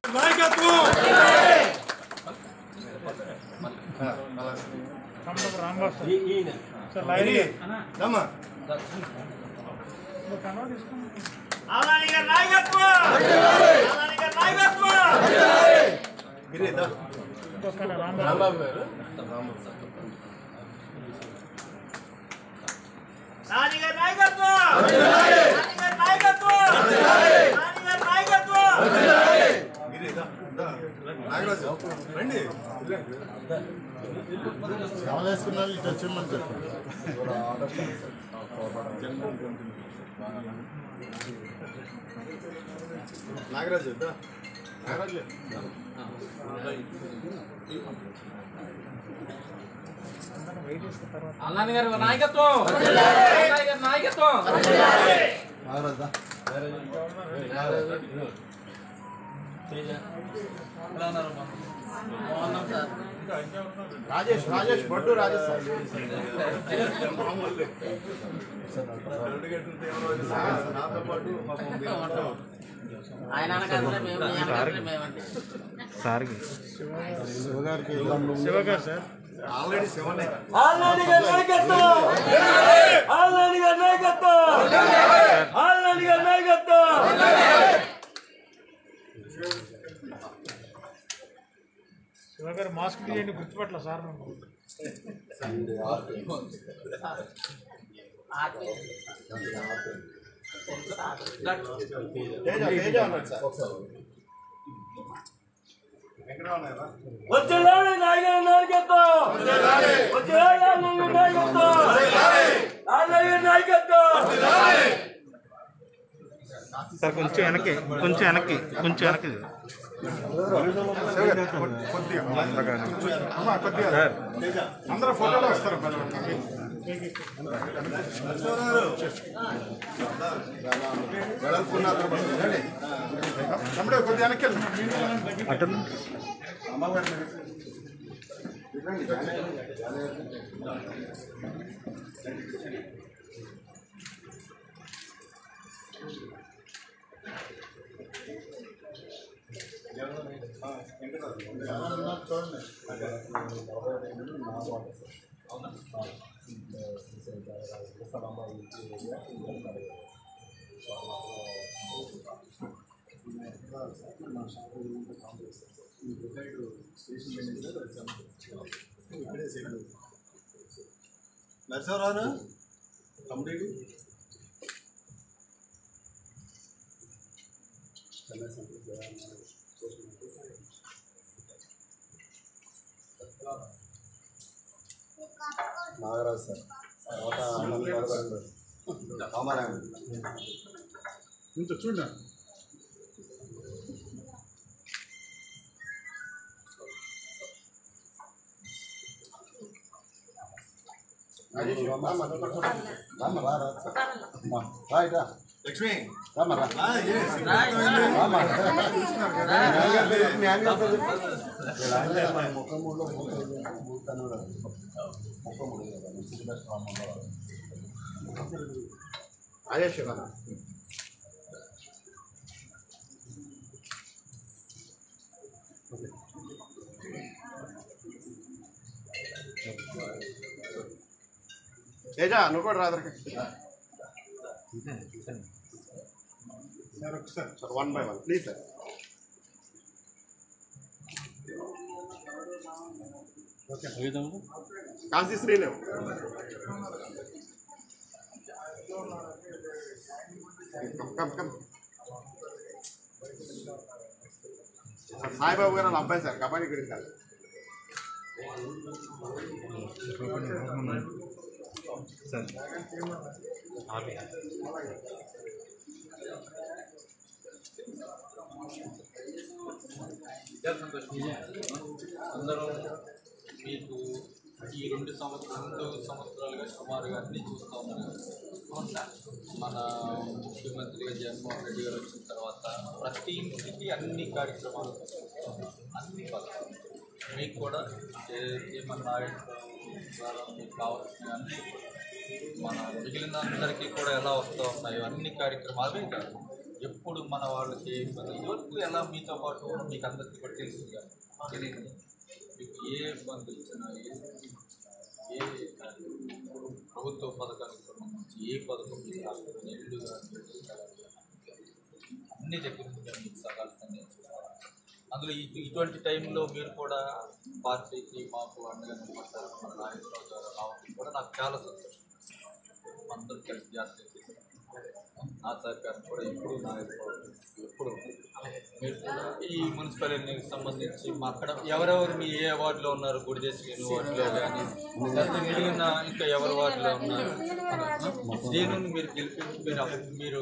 నాయకత్వం దమ్మా ఆదాని గారి నాయకత్వం ఆదాని గారి నాయకత్వం గిరి దా రాంబాబు గారు రాంబాబు సార్ నాని గారి నాయకత్వం నాని గారి నాయకత్వం నాని గారి నాయకత్వం గిరి దా దా నాగరాజు రండి వేసుకున్నారు ఇటు వచ్చేయమని చెప్పండి నాగరాజు దా నాగరాజు అల్లాని గారి నాయకత్వం అల్లాని గారి నాయకత్వం నాగరాజా రాజేష్ రాజేష్ బొడ్డు రాజేష్ నాతో పాటు పాపం మీరు ఆయన అనకంటే మేము మీ అనకంటే మేమంటే శివగారికి ఆల్రెడీ సెవెన్ ఆదాని గారి నాయకత్వం ఆదాని గారి నాయకత్వం ఆదాని గారి నాయకత్వం శివగారు మాస్క్ తీయండి గుర్తుపట్ల సార్ మేము తేజ తేజ అన్నాడు సార్ వచ్చేలాడు నాయకుడి నాయకత్వం వచ్చేలాడు నాయకత్వం ఆదాని గారి నాయకత్వం సార్ కొంచెం వెనక్కి కొంచెం వెనక్కి కొంచెం వెనక్కి కొద్దిగా అమ్మా, కొద్దిగా అందరూ ఫోటోలో వస్తారు తమ్ముడు కొద్దిగా వెనక్కి వెళ్ళు. అటు నరసింహరావు తమ్ముడు నాగరాజు సార్ తర్వాత అన్నం కడగండి. రామారాయణ చూడండి లక్ష్మి ముఖములో ముఖములో అదే శివన తేజ నువ్వు కూడా రాదరికి సార్ ఒకసారి sir one by one please sir Kashi శ్రీలేవు come come come sir Saibabu గారు వాళ్ళ అబ్బాయి సార్ కబడ్డీ గురించి కాదు అందరూ మీకు ఈ రెండు సంవత్సరం రెండు సంవత్సరాలుగా సుమారుగా అన్ని చూస్తూ ఉన్నారు అవును సార్ మన ముఖ్యమంత్రిగా జగన్మోహన్ రెడ్డి గారు వచ్చిన తర్వాత ప్రతి ఇంటికి అన్ని కార్యక్రమాలు అన్ని పథకాలు మీకు కూడా ఏ- ఏమన్నా ద్వారా మీకు కావాల్సిన అన్ని మన మిగిలిన అందరికీ కూడా ఎలా వస్తూ ఉన్నాయో అన్ని కార్యక్రమాలు కాదు ఎప్పుడు మన వాళ్ళకి ఏ ఇబ్బంది ఇదివరకు ఎలా మీతో పాటు మీకు అందరికీ కూడా తెలుసు కదా తెలియదు మీకు ఏ ఇబ్బంది వచ్చినా ఏ ఏ ప్రభుత్వ పథకానికి సంబంధించి ఏ పథకం మీకు రాకపోయినా ఇల్లు కానీ అన్ని దగ్గర నుంచి మీకు సకాలంగా నేను చూస్తాను అందులో ఇటు- ఇటువంటి టైంలో మీరు కూడా పార్టీకి మాకు అండగా నిలబడతారు మన నాగేశ్వరరావు గారు రావడం కూడా నాకు చాలా సంతోషం అందరూ కలిసి జాతర చేశారు నా సహకారం కూడా ఎప్పుడు నాగేశ్వరరావు ఎప్పుడు ఉంటుంది. మీరు కూడా ఈ మున్సిపాలిటీకి సంబంధించి మా అక్కడ ఎవరెవరు మీ ఏ వార్డులో ఉన్నారు గుడిదేశ్ వార్డులో కానీ లేకపోతే మిగిలిన ఇంకా ఎవరి వార్డులో ఉన్నారు శ్రీను మీరు గెలిపించి మీరు అప్పుడు మీరు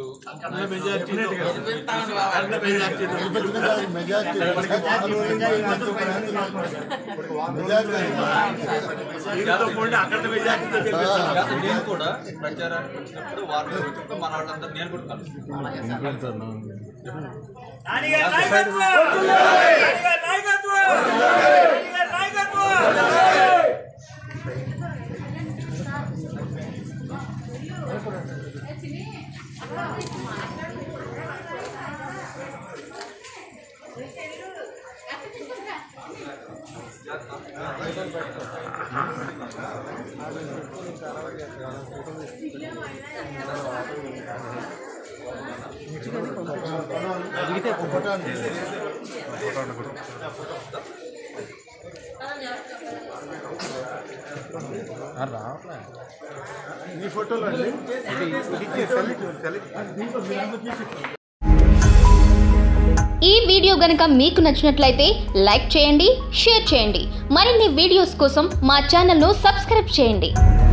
నేను కూడా ప్రచారానికి వచ్చినప్పుడు వార్డులో వచ్చినప్పుడు మన వాళ్ళందరూ నేను కూడా కలుసుకుంటాను నానిగారి నాయకత్వం నానిగారి నాయకత్వం నానిగారి నాయకత్వం ఈ వీడియో గనుక మీకు నచ్చినట్లయితే లైక్ చేయండి షేర్ చేయండి మరిన్ని వీడియోస్ కోసం మా ఛానల్ను సబ్స్క్రైబ్ చేయండి